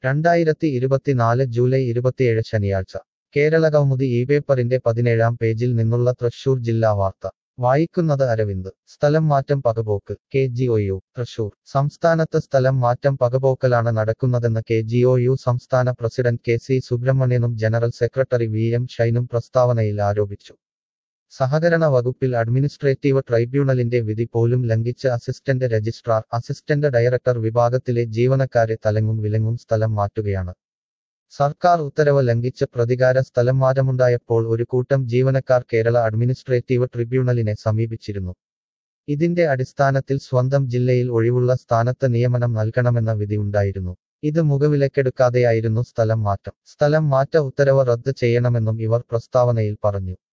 രണ്ടായിരത്തി ഇരുപത്തിനാല് ജൂലൈ ഇരുപത്തിയേഴ് ശനിയാഴ്ച കേരള കൗമുദി ഈ പേപ്പറിന്റെ പതിനേഴാം പേജിൽ നിന്നുള്ള തൃശൂർ ജില്ലാ വാർത്ത വായിക്കുന്നത് അരവിന്ദ് സ്ഥലം മാറ്റം പകപോക്ക് K G O U Thrissur സംസ്ഥാനത്ത് സ്ഥലം മാറ്റം പകപോക്കലാണ് നടക്കുന്നതെന്ന് കെ ജി ഒ യു സംസ്ഥാന പ്രസിഡന്റ് കെ സി സുബ്രഹ്മണ്യനും ജനറൽ സെക്രട്ടറി വി എം ഷൈനും പ്രസ്താവനയിൽ ആരോപിച്ചു സഹകരണ വകുപ്പിൽ അഡ്മിനിസ്ട്രേറ്റീവ് ട്രൈബ്യൂണലിന്റെ വിധി പോലും ലംഘിച്ച് അസിസ്റ്റന്റ് രജിസ്ട്രാർ അസിസ്റ്റന്റ് ഡയറക്ടർ വിഭാഗത്തിലെ ജീവനക്കാരെ തലങ്ങും വിലങ്ങും സ്ഥലം മാറ്റുകയാണ് സർക്കാർ ഉത്തരവ് ലംഘിച്ച് പ്രതികാര സ്ഥലം മാറ്റമുണ്ടായപ്പോൾ ഒരു കൂട്ടം ജീവനക്കാർ കേരള അഡ്മിനിസ്ട്രേറ്റീവ് ട്രിബ്യൂണലിനെ സമീപിച്ചിരുന്നു ഇതിന്റെ അടിസ്ഥാനത്തിൽ സ്വന്തം ജില്ലയിൽ ഒഴിവുള്ള സ്ഥാനത്ത് നിയമനം നൽകണമെന്ന വിധിയുണ്ടായിരുന്നു ഇത് മുഖവിലക്കെടുക്കാതെയായിരുന്നു സ്ഥലം മാറ്റം സ്ഥലം മാറ്റ ഉത്തരവ് റദ്ദ് ചെയ്യണമെന്നും ഇവർ പ്രസ്താവനയിൽ പറഞ്ഞു